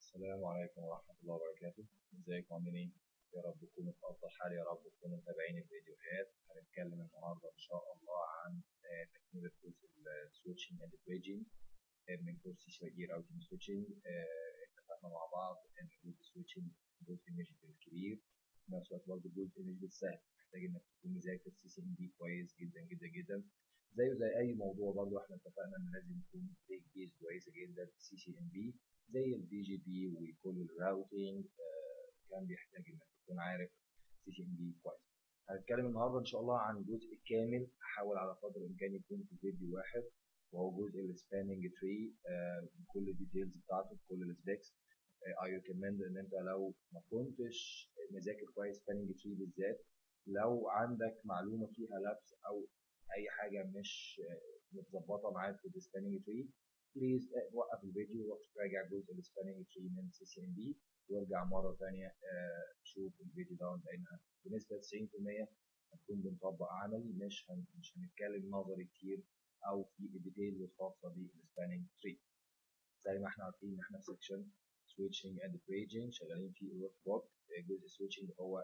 السلام عليكم ورحمة الله وبركاته ازيكم عاملين ايه؟ يا رب تكونوا في أفضل حال يا رب تكونوا متابعين الفيديوهات هنتكلم النهاردة إن شاء الله عن آه، تكملة جزء السويتشنج اند بريدجنج من كورس سي سي اي راوتنج سويتشنج اتفقنا مع بعض إن جزء السويتشنج جزء مش بالكبير في نفس الوقت برضه جزء مش بالسهل محتاج إنك تكون مذاكر سي سي ام بي كويس جدا جدا جدا زيه زي أي موضوع برضه احنا اتفقنا إن لازم يكون ليك بيز كويسة جدا في سي سي ام بي زي البي جي بي وكل الراوتينج كان بيحتاج انك تكون عارف سي سي ام بي كويس هنتكلم النهارده ان شاء الله عن الجزء الكامل هحاول على قدر الامكان يكون في فيديو واحد وهو جزء السباننج تري بكل الديتيلز بتاعته بكل السبيكس اي ريكومند ان انت لو ما كنتش مذاكر كويس سباننج تري بالذات لو عندك معلومه فيها لبس او اي حاجه مش متظبطه معاك في السباننج تري بليز وقف الفيديو وروح راجع جزء السباننج تري من سي سي ام بي وارجع مره ثانيه شوف الفيديو ده لانها بنسبه 90% هنكون بنطبق عملي مش هن... مش هنتكلم نظري كتير او في الديتيلز الخاصه بالسباننج تري زي ما احنا عارفين ان احنا في سكشن سويتشنج اند بريدجنج شغالين في الورك بوك جزء سويتشنج هو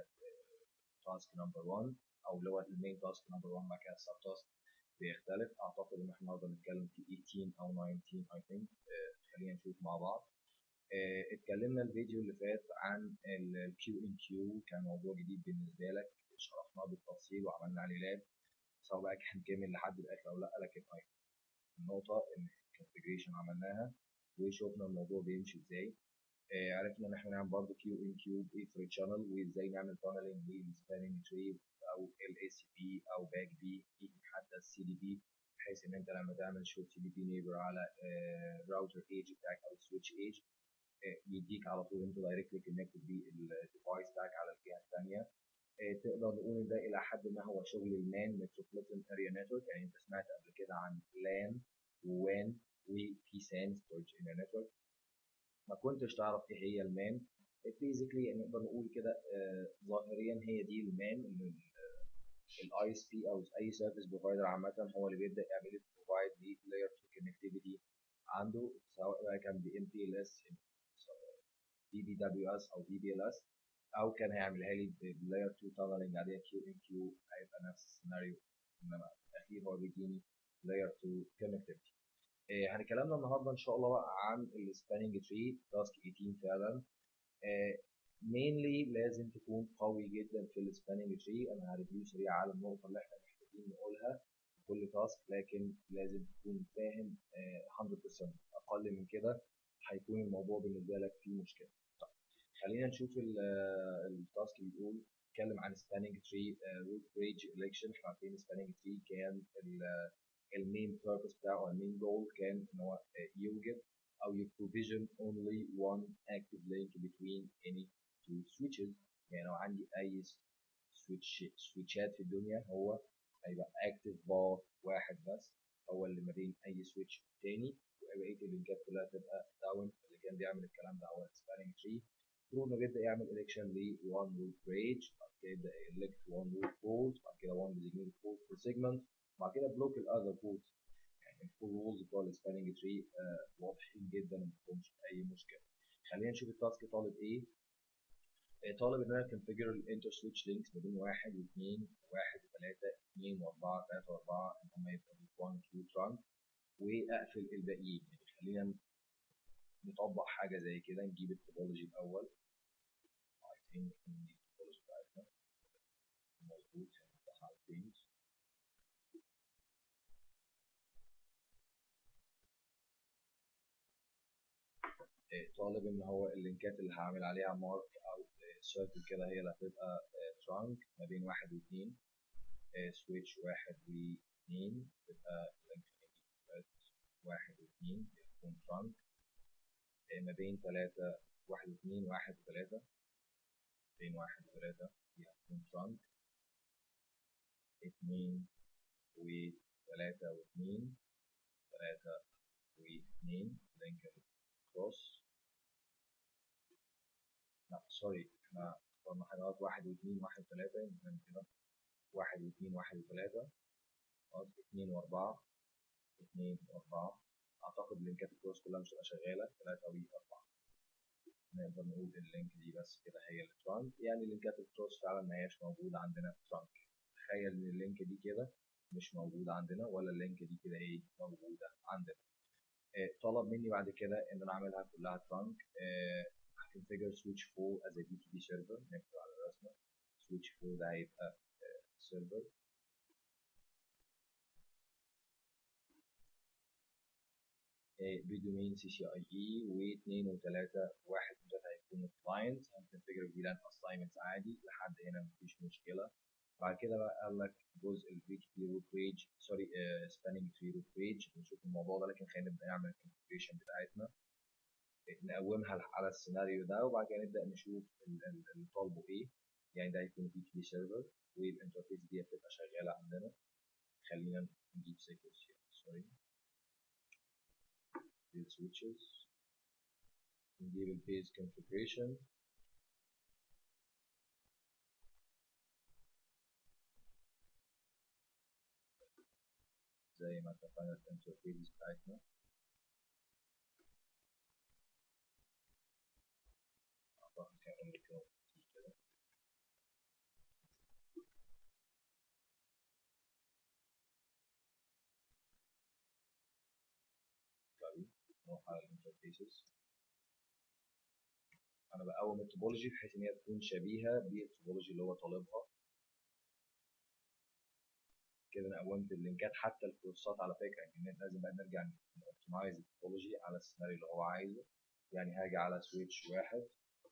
تاسك نمبر 1 او اللي هو المين تاسك نمبر 1 بعد كده السب تاسك بيختلف اعتقد ان احنا نقدر نتكلم في 18 او 19 اي ثينك خلينا نشوف مع بعض uh, اتكلمنا الفيديو اللي فات عن الكيو ان كيو كان موضوع جديد بالنسبه لك شرحناه بالتفصيل وعملنا عليه لاب سواء بقى كان كامل لحد الاخر او لا لكن اي النقطه ان الكونفجريشن عملناها وشوفنا الموضوع بيمشي ازاي uh, عرفنا ان احنا نعمل برضه كيو ان كيو باي شانل وازاي نعمل تانلنج للسباننج تري او ال اي سي بي او باك بي حتى السي دي بي بحيث ان انت لما تعمل شو سي دي بي نيبر على راوتر ايج بتاعك او سويتش ايج يديك على طول انت دايركتلي كونكتد بالديفايس بتاعك على الجهه الثانيه تقدر نقول ان ده الى حد ما هو شغل المان متروبوليتان اريا نتورك يعني انت سمعت قبل كده عن لان ووان وبي سان ستورج اريا نتورك ما كنتش تعرف ايه هي المان بيزيكلي نقدر نقول كده ظاهريا هي دي المان اللي الاي اس بي او اي سيرفيس بروفايدر عامه هو اللي بيبدا يعمل لي بروفايد لي لاير 2 كونكتيفيتي عنده سواء بقى كان ب ام بي ال اس دي بي دبليو اس او دي بي ال اس او كان هيعملها لي بلاير 2 تانلنج عاديه كيو ان كيو هيبقى نفس السيناريو انما في الاخير هو بيديني لاير 2 كونكتيفيتي إيه هنتكلمنا النهارده ان شاء الله بقى عن السباننج تري تاسك 18 فعلا إيه مينلي لازم تكون قوي جدا في السباننج تري انا هريفيو سريع على النقطه اللي احنا محتاجين نقولها في كل تاسك لكن لازم تكون فاهم 100% اقل من كده هيكون الموضوع بالنسبه لك فيه مشكله طيب خلينا نشوف التاسك بيقول اتكلم عن سباننج تري روت بريدج الكشن احنا عارفين سباننج تري كان المين بيربس بتاعه او المين جول كان ان هو يوجد او يبروفيجن only one active link between any two switches يعني لو عندي اي سويتش سويتشات في الدنيا هو هيبقى اكتف باث واحد بس هو اللي ما بين اي سويتش والتاني وبقيه اللينكات كلها تبقى داون اللي كان بيعمل الكلام ده هو السباننج تري ثرو انه بيبدا يعمل الكشن ل 1 روت بريدج بعد كده يبدا يلكت 1 روت بولز بعد كده 1 ديزيجنيتد بولز بير سيجمنت بعد كده بلوك الاذر بولز يعني الفول رولز بتوع السباننج تري واضحين جدا وما فيهمش اي مشكله خلينا نشوف التاسك طالب ايه طالب ان انا كونفيجر الانتر سويتش لينكس ما بين واحد واثنين واحد وثلاثه اثنين واربعه ثلاثه واربعه ان هم يبقوا 1 2 ترانك واقفل الباقيين يعني خلينا نطبق حاجه زي كده نجيب التوبولوجي الاول عايزين نجيب التوبولوجي بتاعتنا مظبوط هنفتح على البيج طالب ان هو اللينكات اللي هعمل عليها مارك او سيركل كده هي اللي هتبقى ترانك ما بين واحد واثنين سويتش واحد واثنين تبقى واحد واثنين يكون ترانك ما بين ثلاثة واحد واثنين واحد وثلاثة بين واحد وثلاثة يكون ترانك اثنين وثلاثة واثنين ثلاثة واثنين لينك كروس لا سوري احنا اخترنا حاجات واحد واثنين واحد وثلاثة يمكن كده واحد واثنين واحد وثلاثة خلاص اثنين واربعة اثنين واربعة اعتقد لينكات الكروس كلها مش هتبقى شغالة ثلاثة واربعة نقدر نقول اللينك دي بس كده هي الترانك يعني اللينكات الكروس فعلا ما هياش موجودة عندنا في ترانك تخيل ان اللينك دي كده مش موجودة عندنا ولا اللينك دي كده ايه موجودة عندنا آه، طلب مني بعد كده ان انا اعملها كلها ترانك هكونفيجر سويتش 4 as a DTP server نكتب على الرسمة سويتش 4 ده هيبقى سيرفر بدومين سي سي اي اي و2 و3 واحد من دول هيكونوا كلاينت هنكونفيجر فيلان اساينمنتس عادي لحد هنا مفيش مشكله بعد كده بقى قال لك جزء البي تي بي روت بيج سوري سباننج تري روت بيج نشوف الموضوع ده لكن خلينا نبدا نعمل الكونفيجريشن بتاعتنا نقومها على السيناريو ده وبعد كده نبدا نشوف اللي طالبه ايه يعني ده هيكون بي تي بي سيرفر والانترفيس دي هتبقى شغاله عندنا خلينا نجيب سيكونس سوري build switches نجيب البيز configuration زي ما اتفقنا الانترفيس بتاعتنا اعتقد كان عمري كده كده طيب نروح على الانترفيسز انا بقوم التوبولوجي بحيث ان هي تكون شبيهه بالتوبولوجي اللي هو طالبها كده انا قومت اللينكات حتى الكورسات على فكره يعني لازم بقى نرجع نوبتمايز التوبولوجي على السيناريو اللي هو عايزه يعني هاجي على سويتش واحد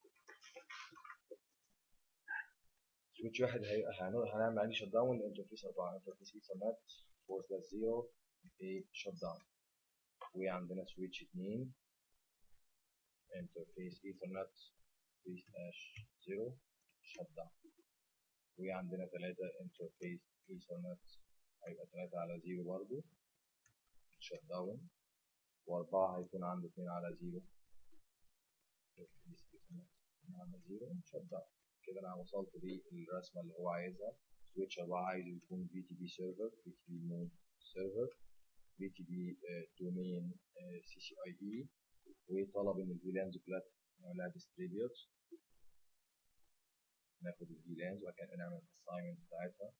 سويتش واحد هيبقى هنعمل عندي شت داون للانترفيس 4 انترفيس ايثرنت 4 سلاش 0 في شت داون وعندنا سويتش 2 انترفيس ايثرنت 3 سلاش 0 شت داون وعندنا 3 انترفيس ايثرنت هيبقى 3 على 0 برضه شت داون واربعة هيكون عنده 2 على 0 انترفيس ايثرنت 2 على 0 شت داون كده انا وصلت للرسمه اللي هو عايزها سويتش 4 عايزه يكون في تي بي سيرفر في تي بي مود سيرفر في تي بي دومين سي سي اي اي وطلب ان الفيلانز كلها نعملها ديستريبيوت ناخد الفيلانز وبعد كده نعمل الاساينمنت بتاعتها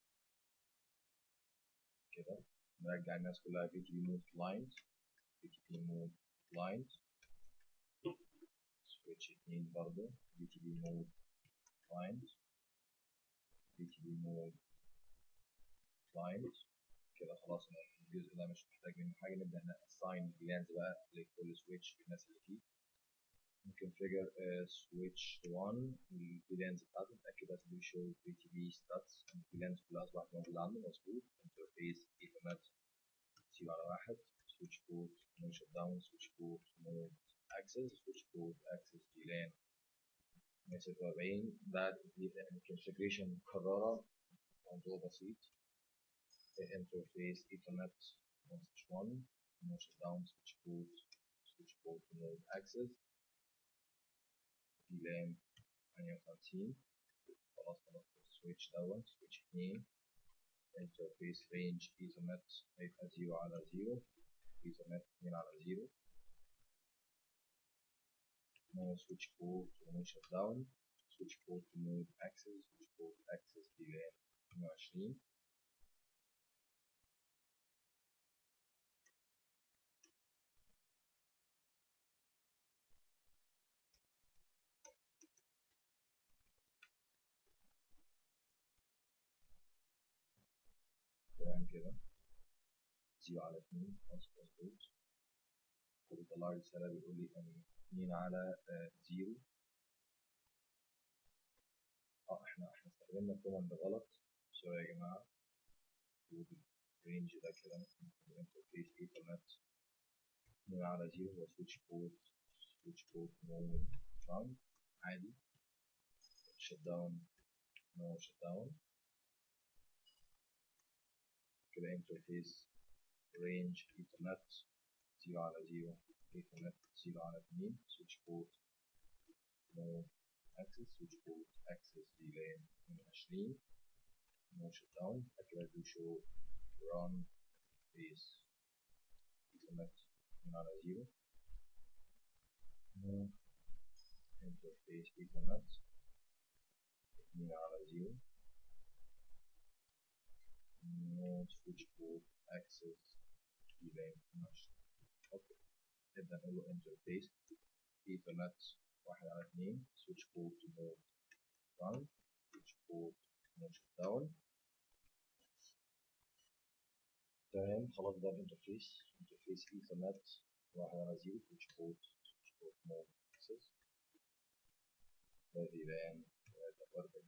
كده نرجع الناس كلها في تي بي مود كلاينت في تي بي مود كلاينت سويتش 2 برضه في تي بي مود client BTB mode client كده خلاص الجزء ده مش محتاج منه حاجه نبدا نassign الفيلانز بقى لكل سويتش بالناس اللي فيه نكونفيجر سويتش 1 الفيلانز بتاعته نتاكد بس بي شو BTB ستاتس الفيلانز كلها اصبحت موجوده عنده مظبوط انترفيس ايثرنت سي على واحد سويتش بورت نو شت داون سويتش بورت نو اكسس سويتش بورت اكسس فيلان 146 ده الكونفجريشن مكررة موضوع بسيط انترفيس ايثرنت 1 نو شت داون سويتش بورت سويتش بورت نود اكسس فيلان 58 خلاص خلاص السويتش دوت سويتش 2 انترفيس رينج ايثرنت هيبقى 0 على 0 ايثرنت 2 على 0 no switch port no shutdown switch port mode access switch port access delay 22 تمام كده 0 على 2 مظبوط وبيطلع لي رسالة بيقول لي ان 2 على 0 اه احنا احنا استخدمنا الكوماند غلط سوري يا جماعة الرينج ده كده انترفيس ايثرنت 2 على 0 هو سويتش بورت سويتش بورت مود ترانك عادي شت داون نو شت داون كده انترفيس رينج ايثرنت 0 على 0 ايثرنت 0 على 2 سويتش بورت نو اكسس سويتش بورت اكسس ديلي 22 نو شت داون كده دو شو ران بيس ايثرنت 2 على 0 نو interface ethernet 2 على 0 no switch port access VLAN connection اوكي نبدا نقول له interface ethernet 1 على 2 switch port mode run switch port mode down تمام خلاص ده الانترفيس انترفيس ايثرنت 1 على 0 switch port switch port mode access ده VLAN 43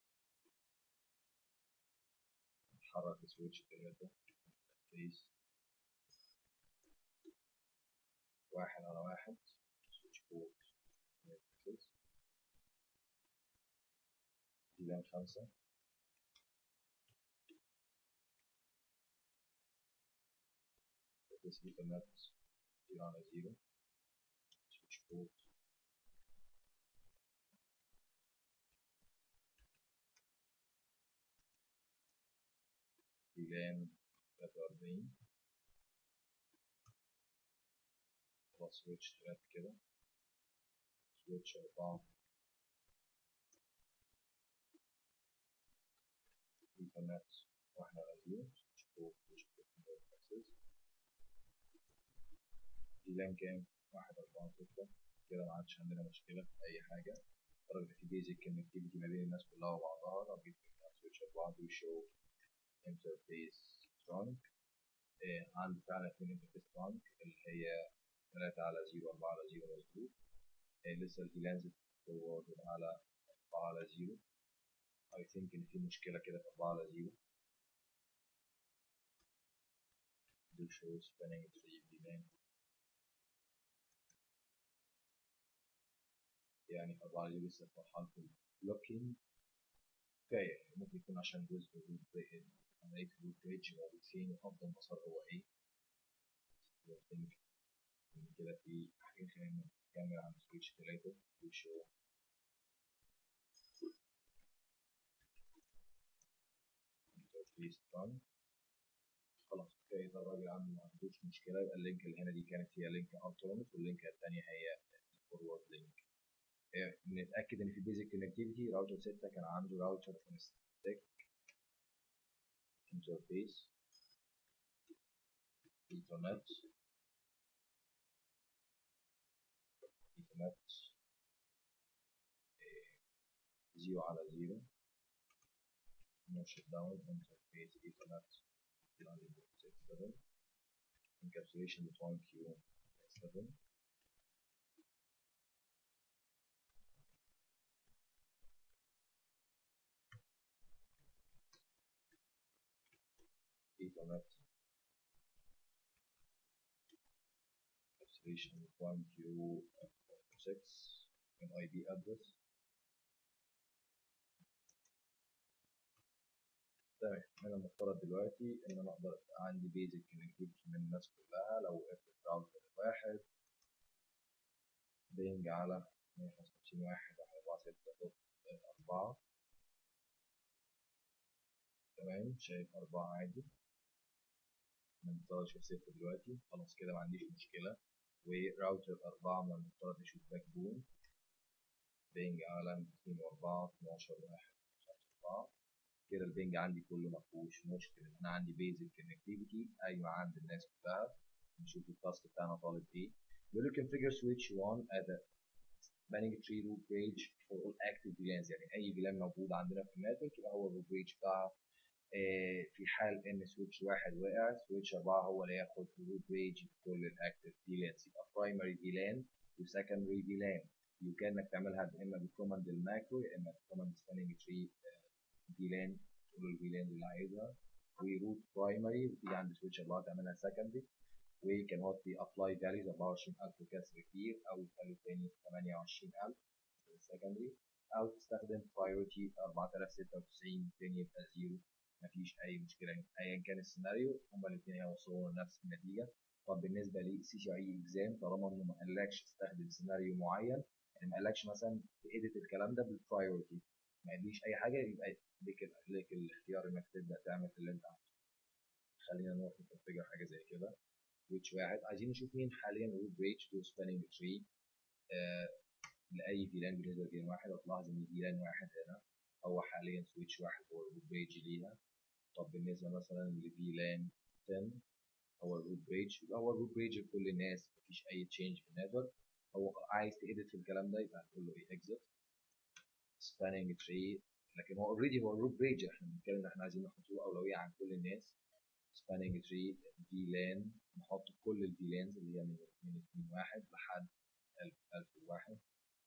نتحرك سويتش 3 انترفيس واحد على واحد سويتش بورت access VLAN 5 this Ethernet 0 على 0 switch port VLAN 43 خلاص سويتش 3 كده سويتش 4 Ethernet 1 على 0 switch port switch port mode access VLAN كام؟ 1 4 6 كده ما عادش عندنا مشكلة في أي حاجة درجة في بيزك كونكتيفيتي ما بين الناس كلها وبعضها لو جيت سويتش 4 دو شو انترفيس ترانك إيه عندي فعلا اتنين انترفيس ترانك اللي هي 3 على 0 4 على 0 مظبوط إيه لسه الفيلانز فورورد على 4 على 0 I think إن في مشكلة كده في 4 على 0 do show spanning 3 VLAN يعني 4 على 0 لسه في مرحلة البلوكينج اوكي ممكن يكون عشان جزء الروت عملية الروت بريدج موجود فين وخط المسار هو ايه كده في حاجة خلينا نكمل عن سويتش 3 وشو انترفيس ران خلاص اوكي ده الراجل عنده ما عندوش مشكلة يبقى اللينك اللي هنا دي كانت هي لينك الترنت واللينك الثانية هي الفورورد لينك نتاكد ان في بيزك كونكتيفيتي راوتر 6 كان عنده راوتر انستك انترفيس ايثرنت ايثرنت 0 على 0 no shutdown interface ethernet 7 encapsulation with 1q 7 Ethernet encapsulation with 1Q6 and IP address تمام انا المفترض دلوقتي ان انا اقدر عندي بيزك كونكتيفيتي من الناس كلها لو وقفت راوتر واحد بينج على 155 واحد واحد أربعة ستة دوت أربعة تمام شايف أربعة عادي من المفترض أشوف صفر دلوقتي خلاص كده ما عنديش مشكلة وراوتر أربعة من المفترض أشوف باك بون بينج على 204 12 واحد 4 كده البينج عندي كله ما فيهوش مشكلة أنا عندي بيزك كونكتيفيتي قايمة عند الناس كلها نشوف التاسك بتاعنا طالب إيه بيقول لي configure switch 1 at a spanning tree root bridge for all active VLANs يعني أي VLAN موجود عندنا في النتورك يبقى هو الروت بريدج بتاعها في حال ان سويتش واحد وقع سويتش 4 هو اللي ياخد الروت بريدج في كل الاكتف فيلانس يبقى برايمري فيلان وسكندري فيلان يمكن انك تعملها يا اما بالكوماند الماكرو يا اما بالكوماند سباننج تري فيلان تقول الفيلان اللي عايزها وروت برايمري وتيجي عند سويتش 4 تعملها سكندري وكان هو في ابلاي فاليوز 24000 وكسر كتير او تخلي تاني 28000 سكندري او تستخدم برايورتي 4096 تاني يبقى زيرو مفيش اي مشكله ايا كان السيناريو هما الاثنين هيوصلوا لنفس النتيجه طب بالنسبه لي سي سي اي اكزام طالما انه ما قالكش استخدم سيناريو معين يعني ما قالكش مثلا تedit الكلام ده بالبرايورتي ما قاليش اي حاجه يبقى ليك ليك الاختيار انك تبدا تعمل اللي انت عايزه خلينا نروح نكونفيجر حاجه زي كده سويتش واحد عايزين نشوف مين حاليا روت بريدج تو سباننج تري لاي فيلان بالنسبه لفيلان واحد هتلاحظ ان فيلان واحد هنا هو حاليا سويتش واحد هو الروت بريدج ليها طب بالنسبه مثلا لفيلان 10 هو الروت بريدج يبقى هو الروت بريدج لكل الناس مفيش اي تشينج في النتورك هو عايز تedit في الكلام ده يبقى هتقول له ايه exit spanning tree لكن هو اوريدي هو الروت بريدج احنا بنتكلم ان احنا عايزين نحط له اولويه عن كل الناس spanning tree VLAN نحط كل الفيلانز اللي هي من من 2 واحد لحد 1000 1001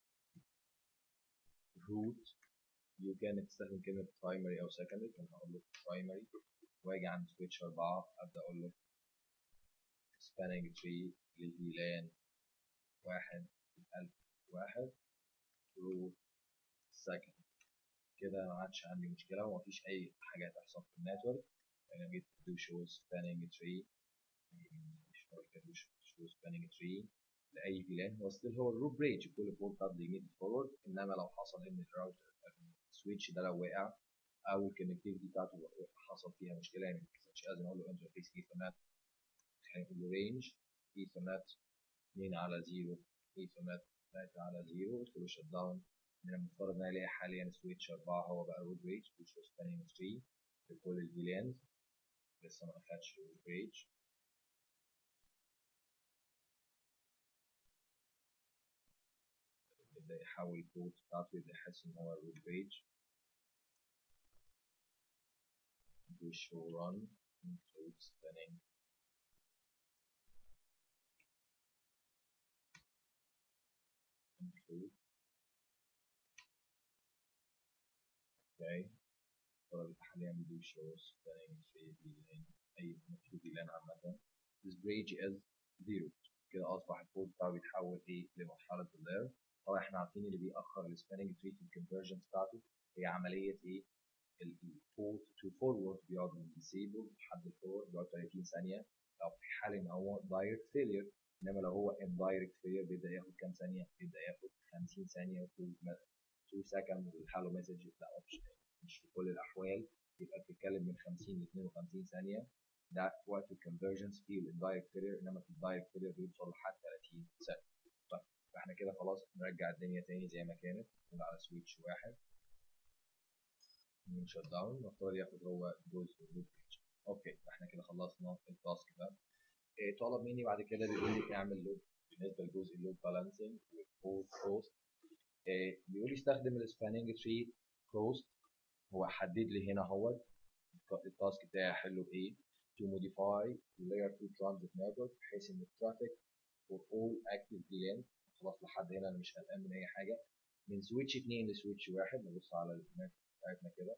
root you can تستخدم كلمة primary أو secondary كان هقول له primary واجي عند switch 4 أبدأ أقول له spanning tree لفيلان واحد 1001 root second كده ما عادش عندي مشكلة ومفيش أي حاجة هتحصل في النتورك أنا جيت do show spanning tree مش هقول كده show spanning tree لأي فيلان هو ستيل هو الروت بريدج كل بورت قبل يميت فورورد إنما لو حصل إن الراوتر السويتش ده لو وقع أو الكونكتيفيتي بتاعته حصل فيها مشكلة يعني مش لازم أقول له انترفيس ايثرنت هنقول له رينج ايثرنت 2 على 0 ايثرنت 3 على 0 قلت له شت داون من المفترض ان انا الاقي حاليا سويتش 4 هو بقى روت بريدج وشو سبانينج تري لكل الفيلانز لسه ما اخدش روت بريدج يبدا يحول الكود بتاعته يبدا يحس ان هو روت بريدج do show run include spanning include اوكي طلب حاليا بدو show spanning في VLAN اي في VLAN عامة this bridge is zero كده اصبح الكود بتاعه بيتحول ايه لمرحلة اللير طبعا احنا عارفين اللي بيأخر السباننج تري في الكونفرجن بتاعته هي عملية ايه البورت تو فورورد بيقعد من ديسيبل لحد الفورورد بيقعد 30 ثانية لو في حال ان هو دايركت فيلير انما لو هو اندايركت فيلير بيبدا ياخد كام ثانية؟ بيبدا ياخد 50 ثانية و 2 سكند والهالو مسج لا اوبشن مش في كل الاحوال يبقى بتتكلم من 50 ل 52 ثانيه ده وقت الكونفرجنس في الاندايركت فيلير انما في الدايركت فيلير بيوصل لحد 30 ثانيه طيب فاحنا كده خلاص نرجع الدنيا تاني زي ما كانت نقول على سويتش واحد من شت داون نفترض ياخد هو جزء الروت بيج اوكي احنا كده خلصنا التاسك ده إيه طلب مني بعد كده بيقول لي اعمل لود بالنسبه لجزء اللود بالانسنج والكود كوست إيه بيقول لي استخدم السباننج تري كوست هو حدد لي هنا هو التاسك بتاعي احله بايه to modify layer 2 transit network بحيث ان الترافيك for all active VLAN خلاص لحد هنا انا مش قلقان من اي حاجه من سويتش 2 لسويتش 1 نبص على الماب بتاعتنا كده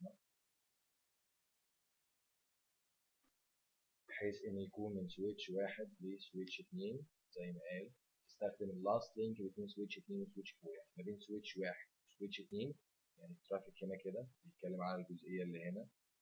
بحيث ان يكون من سويتش 1 لسويتش 2 زي ما قال تستخدم اللاست لينك بين سويتش 2 وسويتش 4 يعني ما بين سويتش 1 وسويتش 2 يعني الترافيك هنا كده بيتكلم على الجزئيه اللي هنا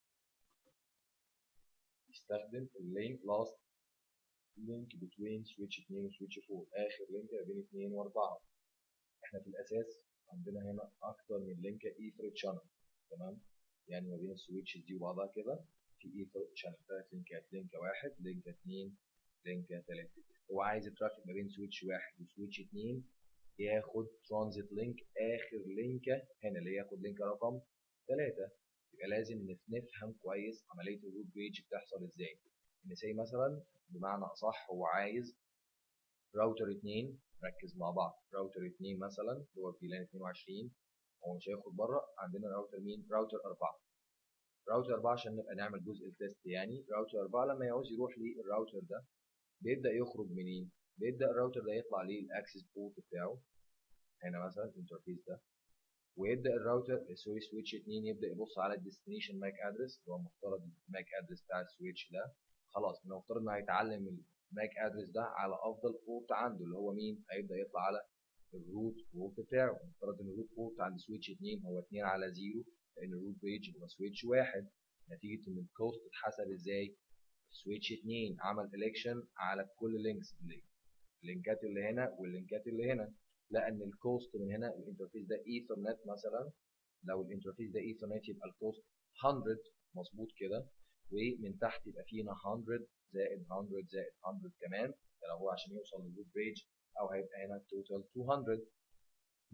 يستخدم اللينك لاست لينك بين سويتش 2 وسويتش 4 اخر لينك ما بين 2 و4 احنا في الاساس عندنا هنا اكتر من لينك ايثر شانل تمام يعني ما بين السويتشز دي وبعضها كده في ايثر شانل ثلاث لينكات لينك واحد لينك اثنين لينك ثلاثة هو عايز الترافيك ما بين سويتش واحد وسويتش اثنين ياخد ترانزيت لينك اخر لينكه هنا اللي ياخد لينك رقم ثلاثة يبقى لازم نفهم كويس عمليه الروت بريدج بتحصل ازاي ان زي مثلا بمعنى اصح هو عايز راوتر 2 ركز مع بعض راوتر 2 مثلا اللي هو فيلان 22 هو مش هياخد بره عندنا راوتر مين راوتر 4 راوتر 4 عشان نبقى نعمل جزء التست يعني راوتر 4 لما يعوز يروح للراوتر ده بيبدا يخرج منين بيبدا الراوتر ده يطلع ليه الاكسس بورت بتاعه هنا مثلا الانترفيس ده ويبدا الراوتر سوري سويتش 2 يبدا يبص على الديستنيشن ماك ادرس اللي هو مفترض الماك ادرس بتاع السويتش ده خلاص المفترض انه هيتعلم الماك ادرس ده على افضل بورت عنده اللي هو مين هيبدا يطلع على الروت بورت بتاعه المفترض ان الروت بورت عند سويتش 2 هو 2 على 0 لان الروت بريدج هو سويتش واحد نتيجه ان الكوست اتحسب ازاي سويتش 2 عمل الكشن على كل لينكس اللينكات اللي هنا واللينكات اللي هنا لان الكوست من هنا الانترفيس ده ايثرنت مثلا لو الانترفيس ده ايثرنت يبقى الكوست 100 مظبوط كده ومن تحت يبقى فينا 100 زائد 100 زائد 100 كمان ده لو هو عشان يوصل للروت بريدج او هيبقى هنا توتال 200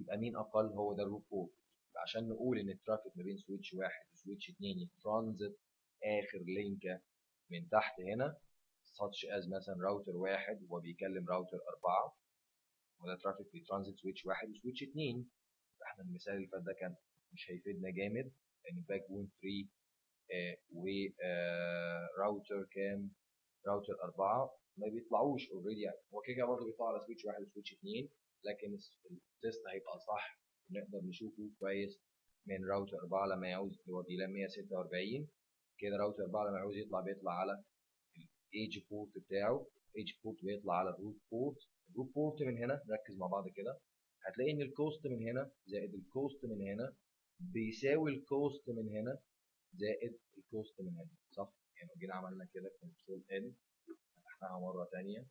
يبقى مين اقل هو ده الروت بورت عشان نقول ان الترافيك ما بين سويتش واحد وسويتش اتنين يترانزت اخر لينكه من تحت هنا such as مثلا راوتر واحد وهو بيكلم راوتر أربعة وده ترافيك بيترانزيت سويتش واحد وسويتش اتنين احنا المثال اللي فات ده كان مش هيفيدنا جامد لأن باك بون 3 آه وراوتر كام راوتر أربعة ما بيطلعوش اوريدي يعني هو كده برضه بيطلع على سويتش واحد وسويتش اتنين لكن التيست هيبقى صح نقدر نشوفه كويس من راوتر 4 لما يعوز اللي هو بيلام 146 كده راوتر 4 لما يعوز يطلع بيطلع على الايدج بورت بتاعه ايدج بورت بيطلع على الروت بورت الروت بورت من هنا نركز مع بعض كده هتلاقي ان الكوست من هنا زائد الكوست من هنا بيساوي الكوست من هنا زائد الكوست من هنا صح يعني لو جينا عملنا كده كنترول ان فتحناها مره ثانيه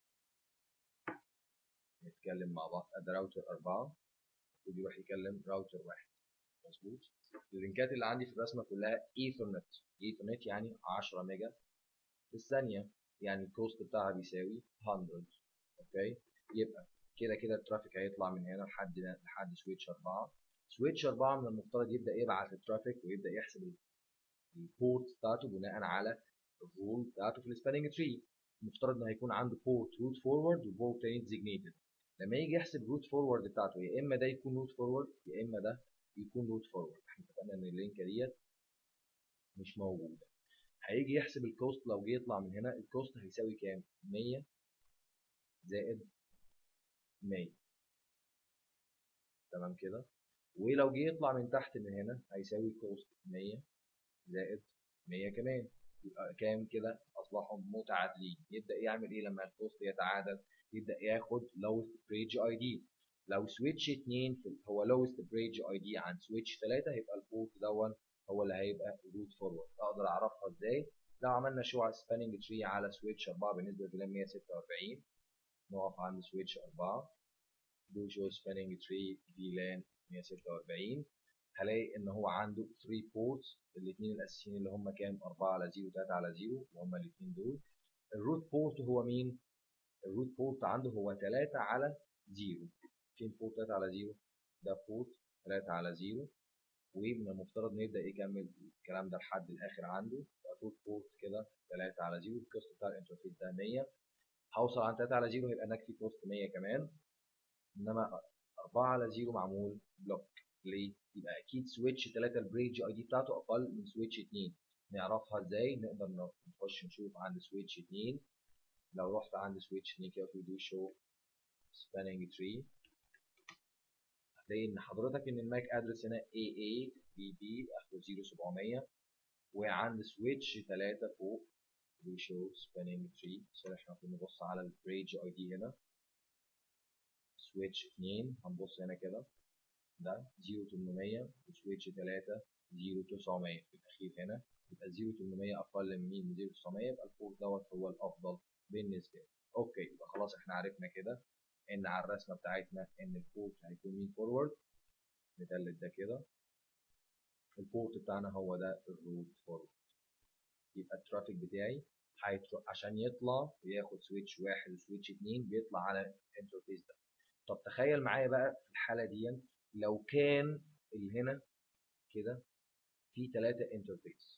نتكلم مع بعض ادي راوتر 4 ويروح يكلم راوتر واحد مظبوط اللينكات اللي عندي في الرسمه كلها ايثرنت ايثرنت يعني 10 ميجا في الثانيه يعني الكوست بتاعها بيساوي 100 اوكي يبقى كده كده الترافيك هيطلع من هنا لحد لحد سويتش 4 سويتش 4 من المفترض يبدا يبعت الترافيك ويبدا يحسب البورت بتاعته بناء على الرول بتاعته في السباننج تري المفترض انه هيكون عنده بورت روت فورورد وبورت تاني ديزيجنيتد لما يجي يحسب روت فورورد بتاعته يا اما ده يكون روت فورورد يا اما ده يكون روت فورورد احنا اتفقنا ان اللينكه ديت مش موجوده هيجي يحسب الكوست لو جه يطلع من هنا الكوست هيساوي كام 100 زائد 100 تمام كده ولو جه يطلع من تحت من هنا هيساوي كوست 100 زائد 100 كمان يبقى كام كده اصبحوا متعادلين يبدا يعمل ايه لما الكوست يتعادل يبدا ياخد lowest bridge اي دي لو سويتش 2 في هو lowest bridge اي دي عن سويتش 3 هيبقى البورت دون هو اللي هيبقى روت فورورد اقدر اعرفها ازاي لو عملنا شو على سباننج تري على سويتش 4 بالنسبه لفيلان 146 نقف عند سويتش 4 دو شو سباننج تري فيلان 146 هلاقي ان هو عنده 3 بورتس الاثنين الاساسيين اللي هم كام 4 على 0 3 على 0 وهم الاثنين دول الروت بورت هو مين الروت بورت عنده هو 3 على 0 فين بورت 3 على 0 ده بورت 3 على 0 ومن المفترض نبدا يكمل الكلام ده لحد الاخر عنده روت بورت كده 3 على 0 الكوست بتاع الانترفيس ده 100 هوصل عند 3 على 0 هيبقى نكفي كوست 100 كمان انما 4 على 0 معمول بلوك ليه؟ يبقى اكيد سويتش 3 البريدج اي دي بتاعته اقل من سويتش 2 نعرفها ازاي؟ نقدر نخش نشوف عند سويتش 2 لو رحت عند سويتش 2 كده في دو شو سباننج تري هتلاقي ان حضرتك ان الماك ادرس هنا AA BB اخره 0700 وعند سويتش 3 فوق دو شو سباننج تري بس احنا المفروض نبص على البريدج اي دي هنا سويتش 2 هنبص هنا كده ده 0800 وسويتش 3 0900 في الاخير هنا يبقى 0800 اقل من مين من 0900 يبقى البورت دوت هو الافضل بالنسبه لي اوكي يبقى خلاص احنا عرفنا كده ان على الرسمه بتاعتنا ان البورت هيكون مين فورورد ندلت ده كده البورت بتاعنا هو ده الروت فورورد يبقى الترافيك بتاعي هيتر... عشان يطلع وياخد سويتش واحد وسويتش اتنين بيطلع على الانترفيس ده طب تخيل معايا بقى في الحاله دي لو كان اللي هنا كده في ثلاثة انترفيس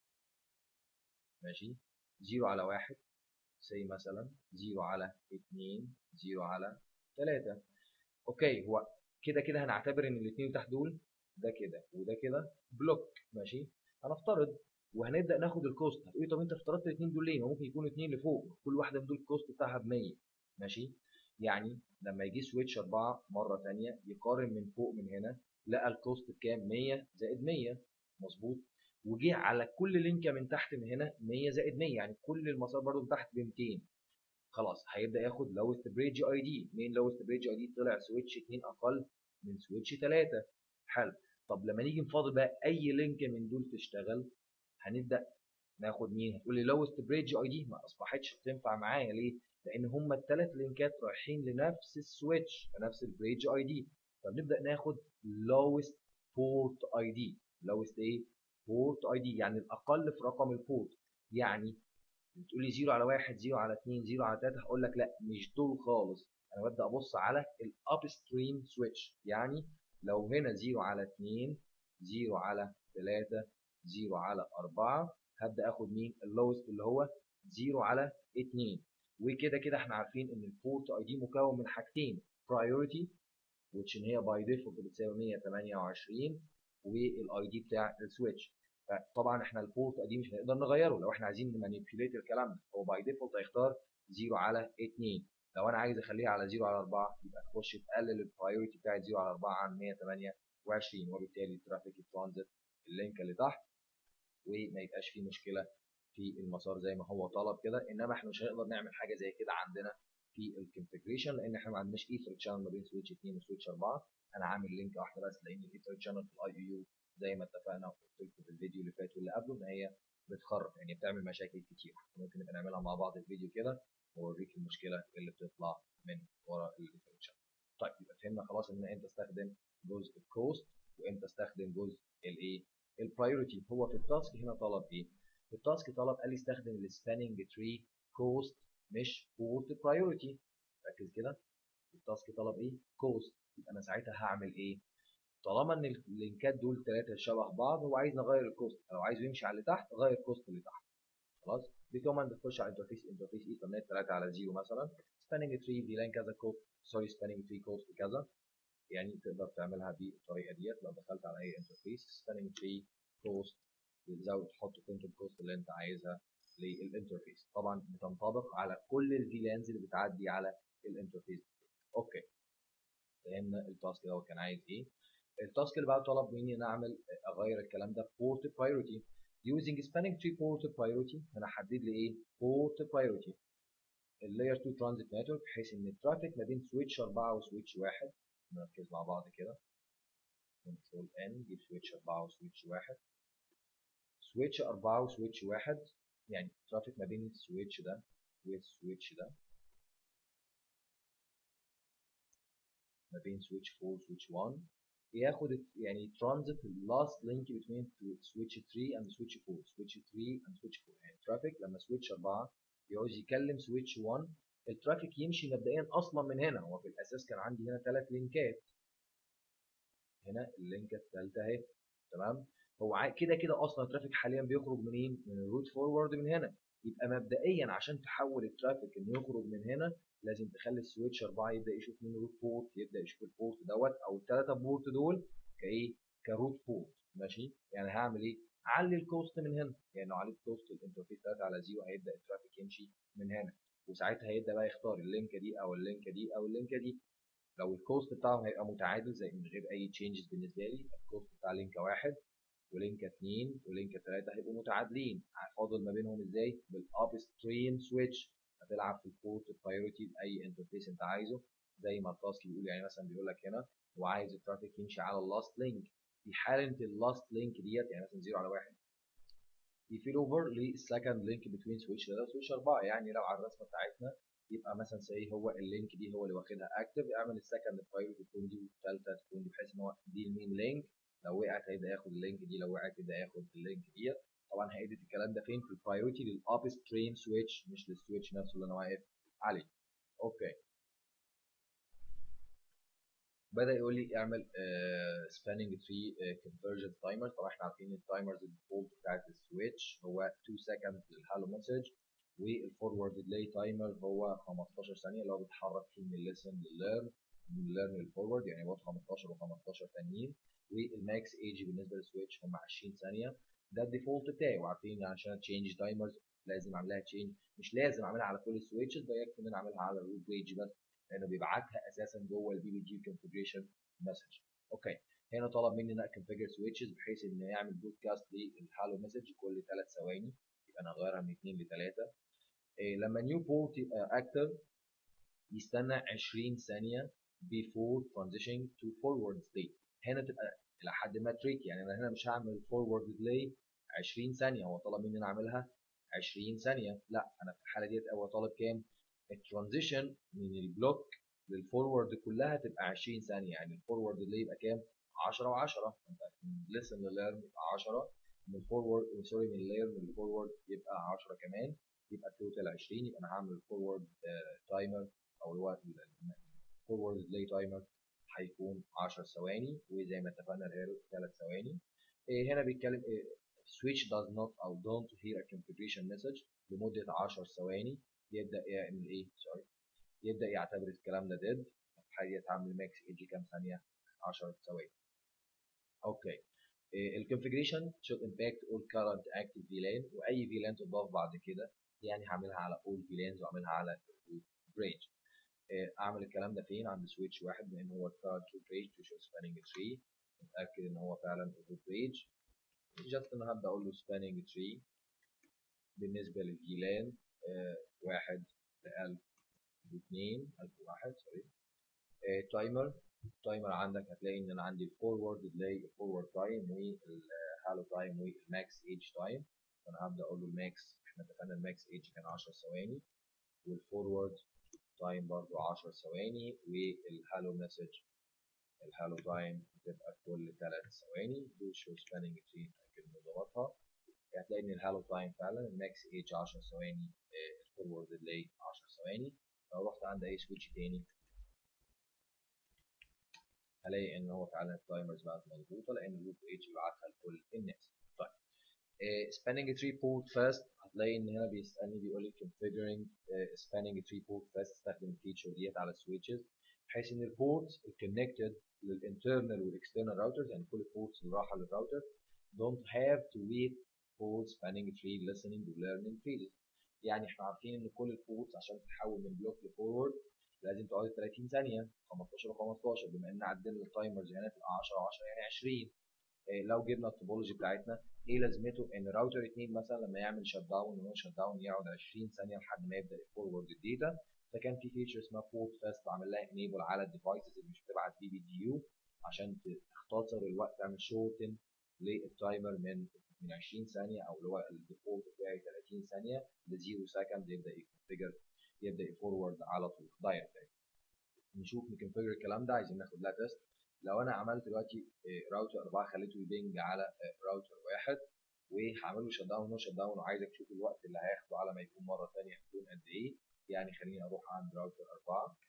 ماشي زيرو على واحد زي مثلا زيرو على اتنين زيرو على تلاتة اوكي هو كده كده هنعتبر ان الاتنين تحت دول ده كده وده كده بلوك ماشي هنفترض وهنبدا ناخد الكوست هتقولي طب انت افترضت الاثنين دول ليه؟ ما ممكن يكونوا اثنين لفوق كل واحده من دول الكوست بتاعها ب 100 ماشي يعني لما يجي سويتش 4 مره ثانيه يقارن من فوق من هنا لقى الكوست بكام 100 زائد 100 مظبوط وجه على كل لينكه من تحت من هنا 100 زائد 100 يعني كل المسار برضه من تحت ب 200 خلاص هيبدا ياخد لوست بريدج اي دي مين لوست بريدج اي دي طلع سويتش 2 اقل من سويتش 3 حلو طب لما نيجي نفاضل بقى اي لينك من دول تشتغل هنبدا ناخد مين هتقول لي لوست بريدج اي دي ما اصبحتش تنفع معايا ليه لان هم الثلاث لينكات رايحين لنفس السويتش لنفس البريدج اي دي فبنبدا ناخد لوست بورت اي دي لوست ايه بورت اي دي يعني الاقل في رقم البورت يعني بتقول لي 0 على 1 0 على 2 0 على 3 هقول لك لا مش دول خالص انا ببدا ابص على الاب ستريم سويتش يعني لو هنا 0 على 2 0 على 3 0 على 4 هبدا اخد مين اللوست اللي هو 0 على 2 وكده كده احنا عارفين ان البورت اي دي مكون من حاجتين priority which ان هي باي ديفولت بتساوي 128 والاي دي بتاع السويتش فطبعا احنا البورت اي دي مش هنقدر نغيره لو احنا عايزين نمانيبيوليت الكلام ده هو باي ديفولت هيختار 0 على 2 لو انا عايز اخليها على 0 على 4 يبقى تخش تقلل البرايورتي بتاعت 0 على 4 عن 128 وبالتالي الترافيك ترانزيت اللينك اللي تحت وما يبقاش فيه مشكله في المسار زي ما هو طلب كده انما احنا مش هنقدر نعمل حاجه زي كده عندنا في الكونفجريشن لان احنا ما عندناش ايثر تشانل ما بين سويتش 2 وسويتش 4 انا عامل لينك واحده بس لان الايثر تشانل في الاي يو زي ما اتفقنا وقلت لكم في الفيديو اللي فات واللي قبله ان هي بتخرب يعني بتعمل مشاكل كتير ممكن نبقى نعملها مع بعض في فيديو كده واوريك المشكله اللي بتطلع من ورا الايثر تشانل طيب يبقى فهمنا خلاص ان امتى استخدم جزء الكوست وامتى استخدم جزء الايه البرايورتي هو في التاسك هنا طلب ايه التاسك طلب قال لي استخدم السباننج تري كوست مش بورت برايورتي ركز كده التاسك طلب ايه كوست يبقى انا ساعتها هعمل ايه طالما ان اللينكات دول ثلاثه شبه بعض هو عايز نغير الكوست لو عايزه يمشي على اللي تحت غير الكوست اللي تحت خلاص دي كوماند تخش على انترفيس انترفيس ايثرنت 3 على 0 مثلا سباننج تري في لان كذا كوست سوري سباننج تري كوست كذا يعني تقدر تعملها بالطريقه ديت لو دخلت على اي انترفيس سباننج تري كوست تزود تحط قيمه الكوست اللي انت عايزها للانترفيس طبعا بتنطبق على كل الفيلانز اللي بتعدي على الانترفيس اوكي فهمنا التاسك ده هو كان عايز ايه التاسك اللي بعده طلب مني ان اعمل اغير الكلام ده بورت برايورتي using spanning tree port priority انا حدد لي ايه port priority اللاير 2 ترانزيت نتورك بحيث ان الترافيك ما بين سويتش 4 وسويتش 1 نركز مع بعض كده كنترول ان جيب سويتش 4 وسويتش 1 سويتش 4 وسويتش 1 يعني الترافيك ما بين السويتش ده والسويتش ده ما بين سويتش 4 وسويتش 1 ياخد يعني ترانزيت اللاست لينك بين سويتش 3 اند سويتش 4 سويتش 3 اند سويتش 4 يعني الترافيك لما سويتش 4 يعوز يكلم سويتش 1 الترافيك يمشي مبدئيا اصلا من هنا هو في الاساس كان عندي هنا ثلاث لينكات هنا اللينك الثالثه اهي تمام هو كده كده اصلا الترافيك حاليا بيخرج منين من الروت فورورد من هنا يبقى مبدئيا عشان تحول الترافيك انه يخرج من هنا لازم تخلي السويتش 4 يبدا يشوف مين روت بورت يبدا يشوف البورت دوت او الثلاثه بورت دول كايه كروت بورت ماشي يعني هعمل ايه علي الكوست من هنا يعني لو عليت كوست الانترفيس 3 على 0 هيبدا الترافيك يمشي من هنا وساعتها هيبدا بقى يختار اللينكه دي او اللينكه دي او اللينكه دي لو الكوست بتاعهم هيبقى متعادل زي من غير اي تشينجز بالنسبه لي الكوست بتاع لينكه واحد ولينكه 2 ولينكه 3 هيبقوا متعادلين فاضل ما بينهم ازاي بالاب ستريم سويتش هتلعب في البورت برايورتي باي انترفيس انت عايزه زي ما التاسك بيقول يعني مثلا بيقول لك هنا هو عايز الترافيك يمشي على اللاست لينك في حاله اللاست لينك ديت يعني مثلا 0 على 1 يفيل اوفر للسكند لينك بين سويتش 3 وسويتش 4 يعني لو على الرسمه بتاعتنا يبقى مثلا سي هو اللينك دي هو اللي واخدها اكتف اعمل السكند برايورتي تكون دي والثالثه تكون دي بحيث ان هو دي المين لينك لو وقعت هيبدا ياخد اللينك دي لو وقعت يبدا ياخد اللينك ديت طبعا هيدت الكلام ده فين في البرايورتي للاب ستريم سويتش مش للسويتش نفسه اللي انا واقف عليه اوكي بدا يقول لي اعمل سباننج تري كونفرجن تايمر طبعا احنا عارفين التايمرز الديفولت بتاعت السويتش هو 2 سكند للهالو مسج والفورورد ديلي تايمر هو 15 ثانيه اللي هو بيتحرك فيه من الليسن للليرن من الليرن للفورورد يعني هو 15 و15 ثانيين والماكس ايج بالنسبه للسويتش هم 20 ثانيه ده الديفولت بتاعي وعارفين عشان تشينج تايمرز لازم اعملها تشينج مش لازم اعملها على كل السويتشز ده يكفي ان انا اعملها على الروت بيج بس لانه بيبعتها اساسا جوه البي بي جي كونفجريشن مسج اوكي هنا طلب مني ان اكونفجر سويتشز بحيث ان يعمل برودكاست للهالو مسج كل 3 ثواني يبقى انا اغيرها من 2 ل 3 إيه لما نيو بورت اكتف يستنى 20 ثانيه before transitioning to forward state هنا تبقى الى حد ما تريك يعني انا هنا مش هعمل فورورد ديلي 20 ثانيه هو طلب مني ان اعملها 20 ثانيه لا انا في الحاله ديت هو طالب كام الترانزيشن من البلوك للفورورد كلها تبقى 20 ثانيه يعني الفورورد ديلي يبقى كام 10 و10 انت لسن لليرن يبقى 10 من الفورورد سوري من الليرن للفورورد يبقى 10 كمان يبقى التوتال 20 يبقى انا هعمل الفورورد تايمر او الوقت الفورورد ديلي تايمر هيكون 10 ثواني وزي ما اتفقنا الهيرو 3 ثواني إيه هنا بيتكلم إيه switch does not او don't hear a configuration message لمدة 10 ثواني يبدأ يعمل ايه سوري يبدأ يعتبر الكلام ده dead الحاجة تعمل ماكس ايجي كام ثانية 10 ثواني اوكي الكونفجريشن should impact all current active VLAN واي VLAN تضاف بعد كده يعني هعملها على all VLANs واعملها على range اعمل الكلام ده فين عند سويتش واحد لان هو current root range to show spanning tree متاكد ان هو فعلا root range جاست انا هبدا اقول له spanning tree بالنسبه للفيلان واحد ل 1000 واثنين 1001 سوري تايمر التايمر عندك هتلاقي ان انا عندي الفورورد ديلي الفورورد تايم والهالو تايم والماكس ايج تايم فانا هبدا اقول له الماكس احنا اتفقنا الماكس ايج كان 10 ثواني والفورورد تايم برضو 10 ثواني والهالو مسج الهالو تايم بتبقى كل 3 ثواني دول شو سباننج تري اتاكد من ظبطها هتلاقي ان الهالو تايم فعلا الماكس ايج 10 ثواني الفورورد ديلي 10 ثواني لو رحت عند اي سويتش تاني هلاقي ان هو فعلا التايمرز بقت مظبوطه لان الروت اتش بيبعتها لكل الناس طيب سباننج تري بورت فاست هتلاقي ان هنا بيسالني بيقول لي configuring سباننج تري بورت فاست استخدم الفيتشر ديت على السويتشز بحيث ان البورتس الكونكتد للانترنال والاكسترنال راوترز يعني كل البورتس اللي رايحه للراوتر don't have to wait for spanning tree listening to learning phases يعني احنا عارفين ان كل البورتس عشان تتحول من بلوك لفورورد لازم تقعد 30 ثانيه 15 و15 بما ان عدلنا التايمرز هنا تبقى 10 و10 يعني 20 إيه لو جبنا التوبولوجي بتاعتنا ايه لازمته ان راوتر 2 مثلا لما يعمل شت داون وهو شت داون يقعد 20 ثانيه لحد ما يبدا يفورورد الداتا فكان في فيتشر اسمها بورت فاست بعمل لها انيبل على الديفايسز اللي مش بتبعت بي بي دي يو عشان تختصر الوقت تعمل شورتن للتايمر من من 20 ثانيه او اللي هو الديفولت بتاعي 30 ثانيه ل 0 سكند يبدا يكونفيجر يبدا يفورورد على طول دايركت نشوف نكونفيجر الكلام ده عايزين ناخد لها تيست لو انا عملت دلوقتي راوتر 4 خليته يبنج على راوتر واحد وهعمل له شت داون وشت داون وعايزك تشوف الوقت اللي هياخده على ما يكون مره ثانيه هيكون قد ايه يعني خليني اروح عند راوتر 4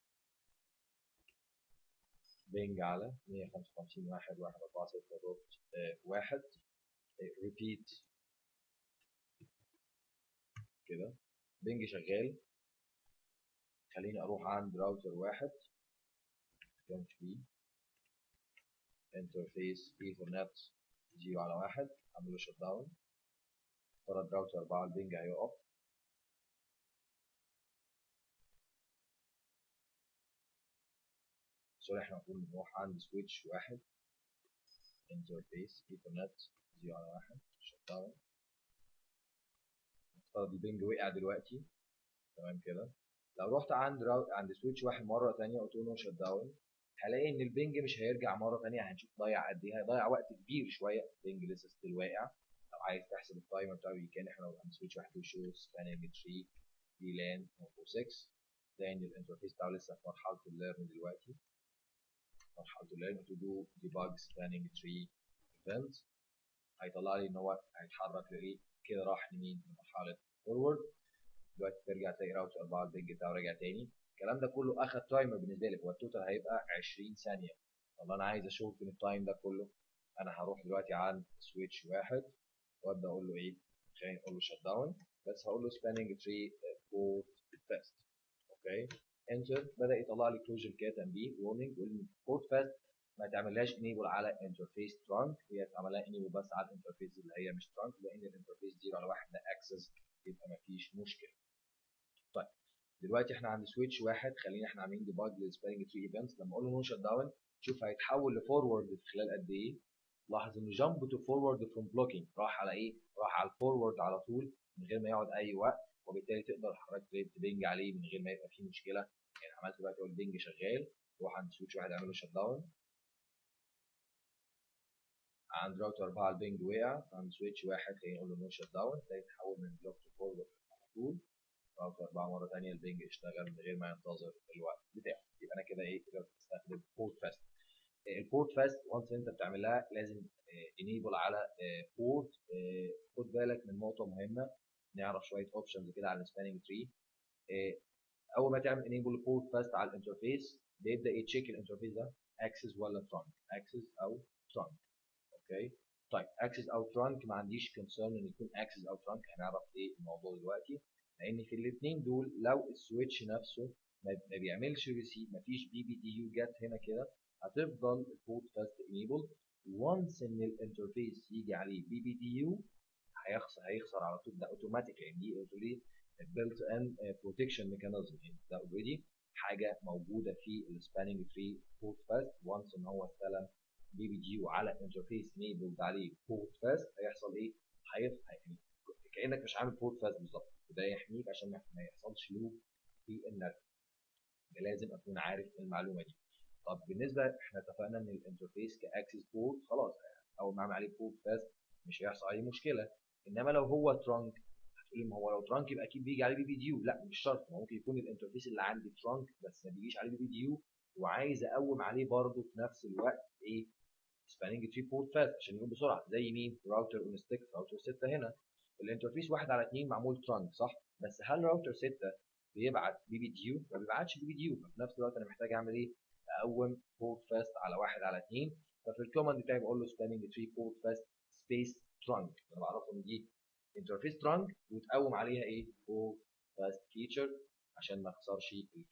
بنج على 155 واحد واحد 4 6 دوت واحد ريبيت كده بنج شغال خليني اروح عند راوتر واحد كان فيه انترفيس ايثرنت زيرو على واحد اعمل له شت داون فرد راوتر 4 البنج هيقف سوري احنا المفروض نروح عند سويتش واحد انترفيس ايثرنت زيرو على واحد شت داون افترض البنج وقع دلوقتي تمام كده لو رحت عند راو... عند سويتش واحد مره ثانيه قلت له شت داون هلاقي ان البنج مش هيرجع مره ثانيه هنشوف ضيع قد ايه هيضيع وقت كبير شويه البنج لسه ستيل واقع لو عايز تحسب التايمر بتاعه كان احنا لو عند سويتش واحد وشو سباننج 3 في لان 6 لان الانترفيس بتاعه لسه في مرحله الليرن دلوقتي مرحله الليرن تو دو ديباج سباننج 3 ايفنت هيطلع لي ان هو هيتحرك لايه كده راح لمين لمرحله فورورد دلوقتي ترجع تلاقي راوتر 4 البنج بتاعه رجع تاني الكلام ده كله اخد تايمر بالنسبه لك هو التوتال هيبقى 20 ثانيه والله انا عايز اشوف من التايم ده كله انا هروح دلوقتي عند سويتش واحد وابدا اقول له ايه خليني اقول له شت داون بس هقول له سباننج 3 بورت فاست اوكي انتر بدا يطلع لي كلوجر كات ام بي وورنينج والبورت فاست ما تعملهاش انيبل على انترفيس ترانك هي تعمل لها انيبل بس على الانترفيس اللي هي مش ترانك لان الانترفيس 0 على 1 ده اكسس يبقى ما فيش مشكله طيب دلوقتي احنا عند سويتش واحد خلينا احنا عاملين ديباج للسباننج 3 ايفنتس لما اقول له نو شت داون شوف هيتحول لفورورد في خلال قد ايه لاحظ انه جامب تو فورورد فروم بلوكينج راح على ايه راح على الفورورد على طول من غير ما يقعد اي وقت وبالتالي تقدر حضرتك تبنج عليه من غير ما يبقى فيه مشكله يعني عملت دلوقتي اقول بنج شغال روح عند سويتش واحد اعمل له شت داون عند راوتر 4 البنج وقع عند سويتش واحد خلينا نقول له نو شت داون تلاقي تحول من بلوك تو فورورد على طول راوتر 4 مره ثانيه البنج اشتغل من غير ما ينتظر الوقت بتاعه يبقى انا كده ايه قدرت استخدم بورت فاست البورت فاست وانس انت بتعمل لها لازم انيبل على بورت خد بالك من نقطه مهمه نعرف شويه اوبشنز كده على السباننج تري اول ما تعمل انيبل بورت فاست على الانترفيس بيبدا يتشيك الانترفيس ده اكسس ولا ترانك اكسس او ترانك اوكي طيب اكسس او ترانك ما عنديش كونسيرن ان يكون اكسس او ترانك هنعرف ايه الموضوع دلوقتي لان في الاثنين دول لو السويتش نفسه ما بيعملش ريسيف ما فيش بي بي دي يو جت هنا كده هتفضل البورت فاست انيبل وانس ان الانترفيس يجي عليه بي بي دي يو هيخسر هيخسر على طول ده اوتوماتيك يعني دي اوريدي بيلت ان بروتكشن ميكانيزم يعني ده اوريدي حاجه موجوده في السباننج تري بورت فاست وانس ان هو استلم بي بي دي يو على انترفيس انيبلد عليه بورت فاست هيحصل ايه؟ هيف يعني كانك مش عامل بورت فاست بالظبط وده يحميك عشان ما يحصلش لوب في النت لازم اكون عارف المعلومه دي طب بالنسبه احنا اتفقنا ان الانترفيس كاكسس بورت خلاص اول ما اعمل عليه بورت فاست مش هيحصل عليه مشكله انما لو هو ترانك هتقولي ما هو لو ترانك يبقى اكيد بيجي عليه بي بي دي يو لا مش شرط ممكن يكون الانترفيس اللي عندي ترانك بس ما بيجيش عليه بي بي دي يو وعايز اقوم عليه برضه في نفس الوقت ايه سباننج تري بورت فاست عشان يقوم بسرعه زي مين راوتر اون ستيك راوتر 6 هنا الانترفيس 1 على 2 معمول ترانك صح بس هل راوتر 6 بيبعت بي بي دي يو ما بيبعتش بي بي دي يو في نفس الوقت انا محتاج اعمل ايه اقوم بورت فاست على 1 على 2 ففي الكوماند بتاعي بقول له سباننج تري بورت فاست سبيس ترانك انا بعرفه ان دي انترفيس ترانك وتقوم عليها ايه بورت فاست فيتشر عشان ما اخسرش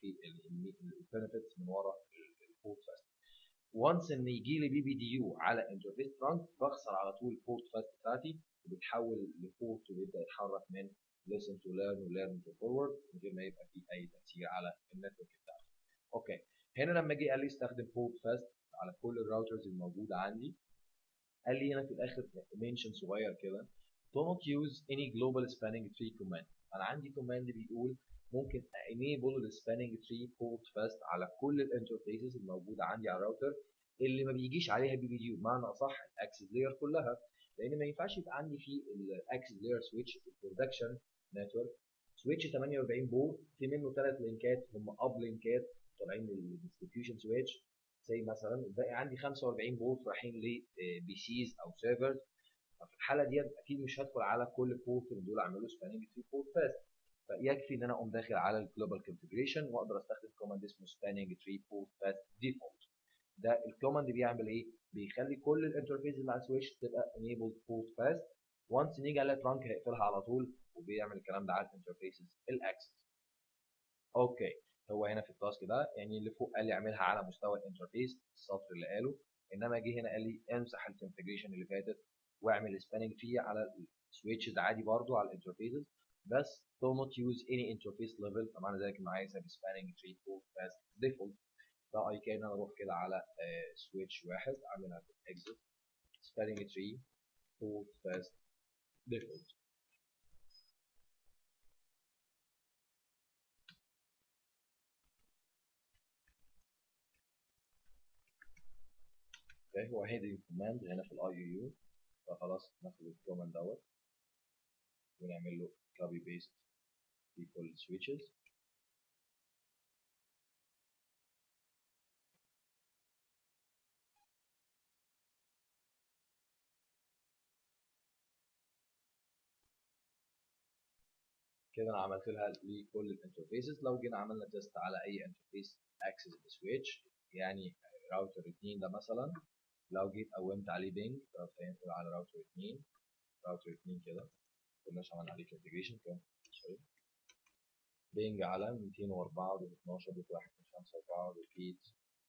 البنفيتس من ورا البورت فاست وانس ان يجي لي بي بي دي يو على انترفيس ترانك بخسر على طول البورت فاست بتاعتي وبتحول لبورت وبيبدا يتحرك من listen to learn و learn to forward من غير ما يبقى في اي تاثير على النتورك بتاعتي. اوكي هنا لما جه قال لي استخدم بورت فاست على كل الراوترز الموجوده عندي قال لي هنا في الاخر منشن صغير كده do not use any global spanning tree command انا عندي كوماند بيقول ممكن enable السباننج تري بورت فاست على كل الانترفيسز الموجوده عندي على الراوتر اللي ما بيجيش عليها بي بي دي يو بمعنى اصح الاكسس لاير كلها لان ما ينفعش يبقى عندي في الاكسس لاير سويتش البرودكشن نتورك سويتش 48 بورت في منه ثلاث لينكات هم اب لينكات طالعين من الديستريبيوشن سويتش زي مثلا الباقي عندي 45 بورت رايحين لبي سيز او سيرفرز ففي الحاله ديت اكيد مش هدخل على كل بورت من دول اعمل له سباننج تري بورت فاست فيكفي ان انا اقوم داخل على الجلوبال كونفجريشن واقدر استخدم كوماند اسمه سباننج تري بورت فاست ديفولت ده الكوماند بيعمل ايه؟ بيخلي كل الانترفيس اللي على السويتش تبقى enabled port fast وانس نيجي على ترانك هيقفلها على طول وبيعمل الكلام ده على الانترفيسز الاكسس اوكي هو هنا في التاسك ده يعني اللي فوق قال لي اعملها على مستوى الانترفيس السطر اللي قاله انما جه هنا قال لي امسح الكونفجريشن اللي فاتت واعمل سباننج تري على السويتشز عادي برضو على الانترفيسز بس do not use any interface level فمعنى ذلك انه عايز سباننج تري port fast default فاي كان انا اروح كده على سويتش واحد اعملها في exit spanning tree port fast default اوكي هو هيدي الكوماند هنا في الاي يو يو فخلاص ناخد الكوماند دوت ونعمل له كوبي بيست في كل السويتشز كده انا عملت لها لكل الانترفيسز لو جينا عملنا تيست على اي انترفيس اكسس بسويتش يعني راوتر 2 ده مثلا لو جيت قومت عليه بينج خلينا نقول على راوتر 2 راوتر 2 كده كناش عملنا عليه كونفيجريشن كان سوري بينج على 204 دوت 12 دوت 1 5 4 ريبيت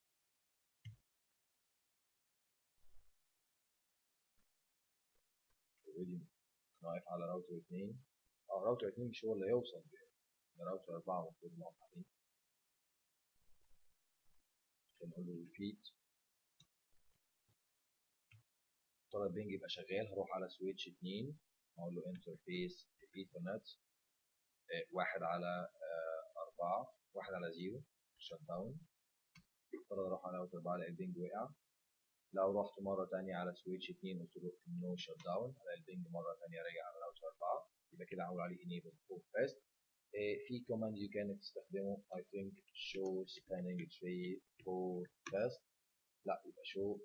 اوريدي واقف على راوتر 2 اه راوتر 2 مش هو اللي هيوصل ده راوتر 4 المفروض نقف عليه نقول له ريبيت طلب البينج يبقى شغال هروح على سويتش 2 اقول له انترفيس ايثرنت واحد على أربعة واحد على زيرو شت داون اضطر اروح على راوتر 4 الاقي البينج وقع لو رحت مرة تانية على سويتش 2 قلت له نو شت داون الاقي البينج مرة تانية راجع على راوتر 4 يبقى كده هقول عليه enable port fast في كوماند يو كان تستخدمه I think show spanning tree port fast لا يبقى show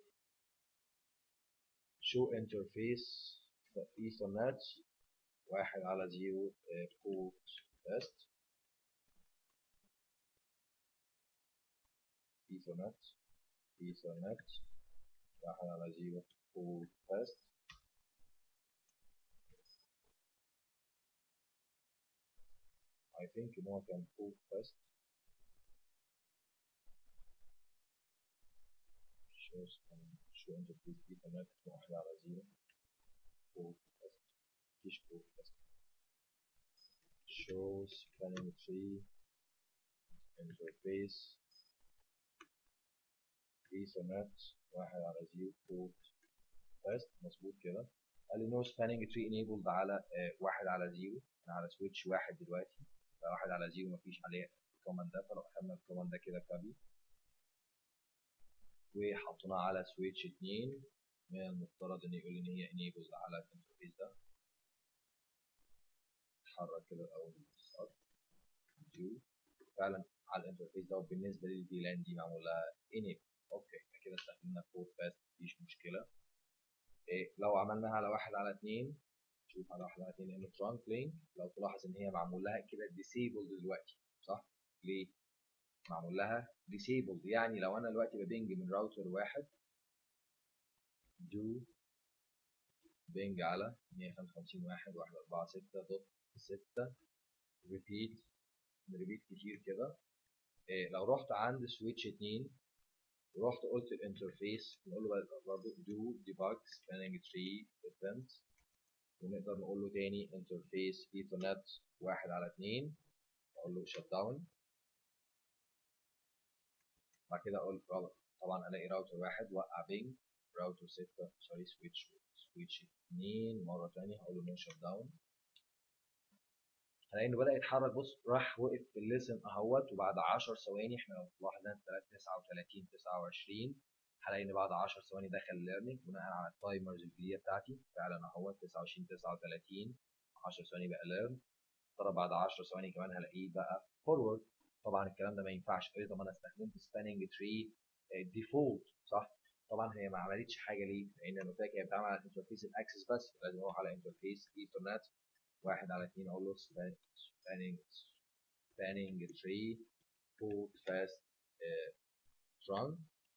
show interface ethernet واحد على زيرو port fast ايثرنت ايثرنت واحد على زيرو فور فاست I think ان هو كان فور فاست shows show interface ايثرنت واحد على زيرو فور فاست مفيش فور فاست shows spanning tree interface ايثرنت واحد على زيرو بورت فاست مظبوط كده قال لي نو سباننج تري انيبلد على آه واحد على زيرو انا على سويتش واحد دلوقتي فواحد على زيرو مفيش عليه الكوماند ده فلو اخدنا الكوماند ده كده كابي وحطيناه على سويتش 2 من المفترض ان يقول لي ان هي انيبلد على الانترفيس ده اتحرك كده الاول بالظبط فعلا على الانترفيس ده وبالنسبه للفي لان دي معموله انيبل اوكي كده استخدمنا كود فاست مفيش مشكله إيه لو عملناها على واحد على اتنين شوف على واحد على اتنين ان ترانك لينك لو تلاحظ ان هي معمول لها كده ديسيبلد دلوقتي صح ليه معمول لها ديسيبلد يعني لو انا دلوقتي ببنج من راوتر واحد دو بنج على 155 واحد واحد أربعة ستة دوت ستة ريبيت ريبيت كتير كده إيه لو رحت عند سويتش 2 ورحت قلت الانترفيس نقول له برضه do debug spanning tree event ونقدر نقول له تاني انترفيس ايثرنت واحد على اتنين اقول له shut down بعد كده اقول طبعا الاقي راوتر واحد وقع بينج راوتر ستة سوري سويتش سويتش اتنين مرة تانية هقول له no shut down هلاقي انه بدأ يتحرك بص راح وقف في الليسن اهوت وبعد 10 ثواني احنا لو لاحظنا 39 29 هلاقي ان بعد 10 ثواني دخل ليرنينج بناء على التايمرز الجديده بتاعتي فعلا اهوت 29 39 10 ثواني بقى ليرن ترى بعد 10 ثواني كمان هلاقيه بقى فورورد طبعا الكلام ده ما ينفعش ليه طب انا استخدمت سباننج تري ديفولت صح طبعا هي ما عملتش حاجه ليه لان انا قلت لك هي بتعمل على انترفيس الاكسس بس لازم اروح على انترفيس ايثرنت واحد على اتنين اقول له spanning spanning tree port fast uh, run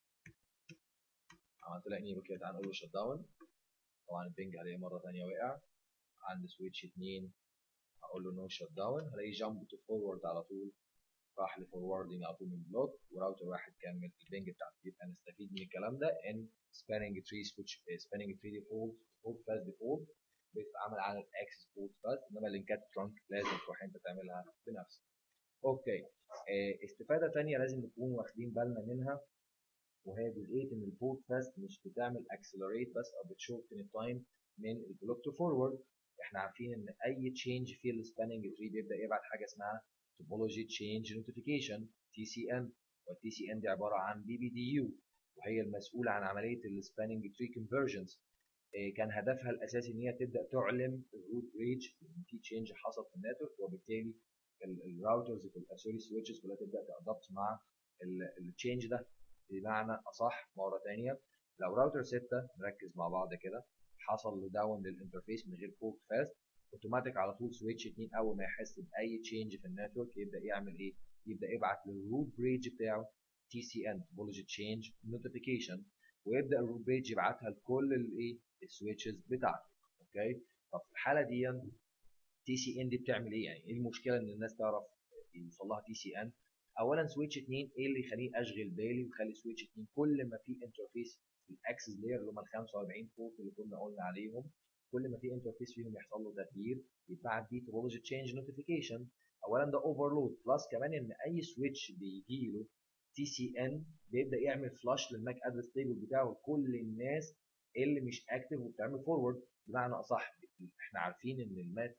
عملت له انيبل كده تعال نقول له شت داون طبعا البنج عليه مره ثانيه وقع عند سويتش 2 هقول له نو شت داون هلاقيه جامب تو فورورد على طول راح لفوروردنج على طول من بلوك وراوتر واحد كمل البنج بتاعته يبقى نستفيد من الكلام ده ان spanning tree switch spanning tree default default fast default بيتعمل على الاكسس بورت بس انما اللينكات ترانك لازم تروح انت تعملها بنفسك. اوكي اه استفاده ثانيه لازم نكون واخدين بالنا منها وهي جزئيه ان البورت فاست مش بتعمل اكسلريت بس او بتشورتن التايم من البلوك تو فورورد احنا عارفين ان اي تشينج في السباننج تري بيبدا يبعت حاجه اسمها توبولوجي تشينج نوتيفيكيشن تي سي ان والتي سي ان دي عباره عن بي بي دي يو وهي المسؤوله عن عمليه السباننج تري كونفرجنز كان هدفها الاساسي ان هي تبدا تعلن الروت بريدج ان في تشينج حصل في النتورك وبالتالي الراوترز سوري السويتشز كلها تبدا تادبت مع التشينج ده بمعنى اصح مره ثانيه لو راوتر 6 نركز مع بعض كده حصل له داون للانترفيس من غير بورت فاست اوتوماتيك على طول سويتش 2 اول ما يحس باي تشينج في النتورك يبدا يعمل ايه؟ يبدا يبعت للروت بريدج بتاعه تي سي ان توبولوجي تشينج نوتيفيكيشن ويبدا الروت بريدج يبعتها لكل الايه؟ السويتشز بتاعته اوكي؟ طب في الحاله دي تي سي ان دي بتعمل ايه؟ يعني ايه المشكله ان الناس تعرف يوصل لها تي سي ان؟ اولا سويتش 2 ايه اللي يخليني اشغل بالي ويخلي سويتش 2 كل ما في انترفيس في الاكسس لاير اللي هم ال 45 بورت اللي كنا قلنا عليهم كل ما في انترفيس فيهم يحصل له تغيير يتبعت بيه توبولوجي تشينج نوتيفيكيشن اولا ده اوفرلود بلس كمان ان اي سويتش بيجي له تي سي ان بيبدا يعمل فلاش للماك ادرس تيبل بتاعه لكل الناس اللي مش اكتف وبتعمل فورورد بمعنى اصح احنا عارفين ان الماك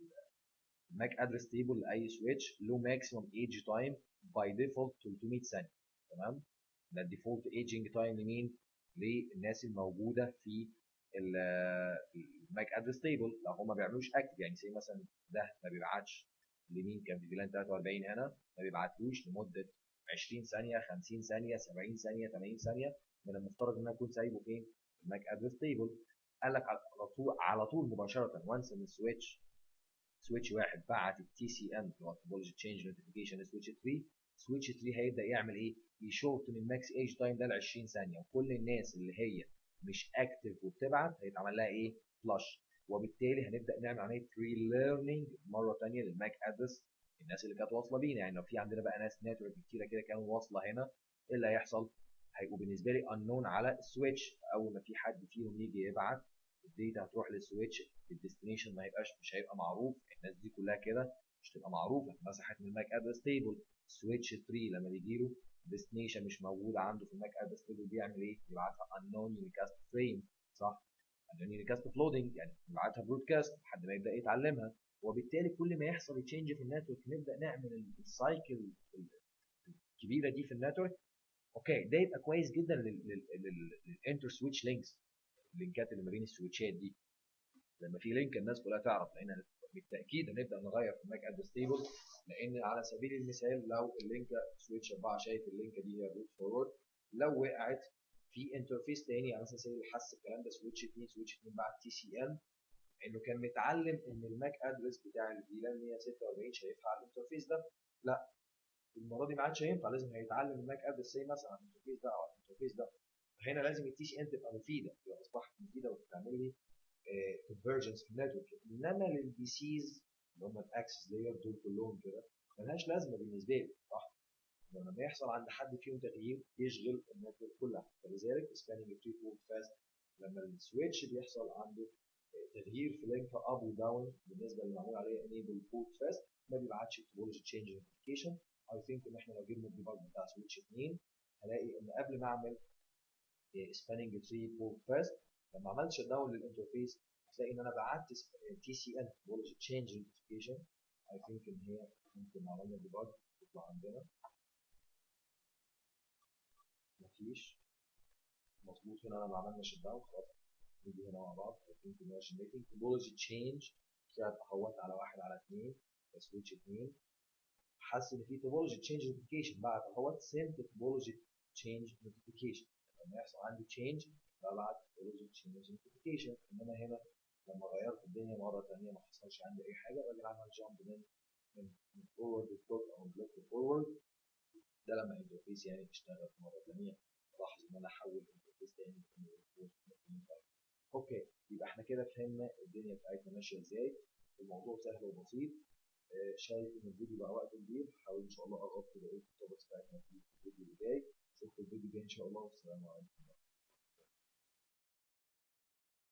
الماك ادرس تيبل لاي سويتش له ماكسيمم ايج تايم باي ديفولت 300 ثانيه تمام ده الديفولت ايجنج تايم لمين للناس الموجوده في الماك ادرس تيبل لو هم ما بيعملوش اكتف يعني زي مثلا ده ما بيبعتش لمين كان في فيلان 43 هنا ما بيبعتلوش لمده 20 ثانيه 50 ثانيه 70 ثانيه 80 ثانيه من المفترض ان انا اكون سايبه فين؟ في الماك ادرس تيبل قال لك على طول على طول مباشره وانس ان السويتش سويتش واحد بعت التي سي ان اللي هو توبولوجي تشينج نوتيفيكيشن سويتش 3 سويتش 3 هيبدا يعمل ايه يشورتن الماكس ايج تايم ده ل 20 ثانيه وكل الناس اللي هي مش اكتف وبتبعت هيتعمل لها ايه فلاش وبالتالي هنبدا نعمل عمليه ري ليرنينج مره ثانيه للماك ادرس الناس اللي كانت واصله بينا يعني لو في عندنا بقى ناس نتورك كتيره كده كانوا واصله هنا ايه اللي هيحصل هيبقوا بالنسبه لي unknown على السويتش اول ما في حد فيهم يجي يبعت الداتا هتروح للسويتش الديستنيشن ما يبقاش مش هيبقى معروف الناس دي كلها كده مش تبقى معروفه مسحت من الماك ادرس تيبل سويتش 3 لما بيجي له ديستنيشن مش موجوده عنده في الماك ادرس تيبل بيعمل ايه؟ يبعتها unknown unicast frame صح؟ unknown unicast floating يعني يبعتها برودكاست لحد ما يبدا يتعلمها وبالتالي كل ما يحصل تشينج في النتورك نبدا نعمل السايكل الكبيره دي في النتورك اوكي ده يبقى كويس جدا للانتر سويتش لينكس اللينكات اللي ما بين السويتشات دي لما في لينك الناس كلها تعرف لان بالتاكيد هنبدا نغير في الماك ادرس تيبل لان على سبيل المثال لو اللينك سويتش 4 شايف اللينك دي هي روت فورورد لو وقعت في انترفيس تاني على اساس اللي حس الكلام ده سويتش 2 سويتش 2 بعد تي سي ان انه كان متعلم ان الماك ادرس بتاع الفيلان 146 شايفها على الانترفيس ده لا المره دي ما عادش هينفع لازم هيتعلم الماك ادرس زي مثلا على الانترفيس ده او على الانترفيس ده فهنا لازم التي سي ان تبقى مفيده تبقى اصبحت مفيده وبتعمل لي كونفرجنس في النتورك انما للبي سيز اللي هم الاكسس لاير دول كلهم كده ملهاش لازمه بالنسبه لي صح؟ لما يحصل عند حد فيهم تغيير يشغل النتورك كلها فلذلك سباننج تري بورت فاست لما السويتش بيحصل عنده تغيير في لينك اب وداون بالنسبه اللي معمول عليه انيبل بورت فاست ما بيبعتش توبولوجي تشينج نوتيفيكيشن اي ثينك ان احنا لو جبنا الديباج بتاع سويتش 2 هلاقي ان قبل ما اعمل سباننج تري بورت فاست لما عملت شت داون للانترفيس هتلاقي ان انا بعت تي سي ان توبولوجي تشينج نوتيفيكيشن اي ثينك ان هي ممكن لو عملنا ديباج تطلع عندنا مفيش مظبوط هنا انا ما عملناش الداون خلاص نيجي هنا مع بعض ثينك ان هي جنريتنج توبولوجي تشينج طلعت اهوت على واحد على اثنين سويتش اثنين حس ان في توبولوجي تشينج نوتيفيكيشن بعد اهوت سنت توبولوجي تشينج نوتيفيكيشن لما يحصل عندي تشينج ببعت توبولوجي تشينج نوتيفيكيشن انما هنا لما غيرت الدنيا مره ثانيه ما حصلش عندي اي حاجه راجل عمل جامب من من فورورد ستوب او بلوك فورورد ده لما الانترفيس يعني يشتغل مره ثانيه لاحظ ان انا احول الانترفيس تاني اوكي يبقى احنا كده فهمنا الدنيا بتاعتنا ماشيه ازاي الموضوع سهل وبسيط شايف ان الفيديو بقى وقت كبير هحاول ان شاء الله اغطي بقيه التوبكس بتاعتنا في الفيديو اللي جاي اشوفكم الفيديو الجاي ان شاء الله والسلام عليكم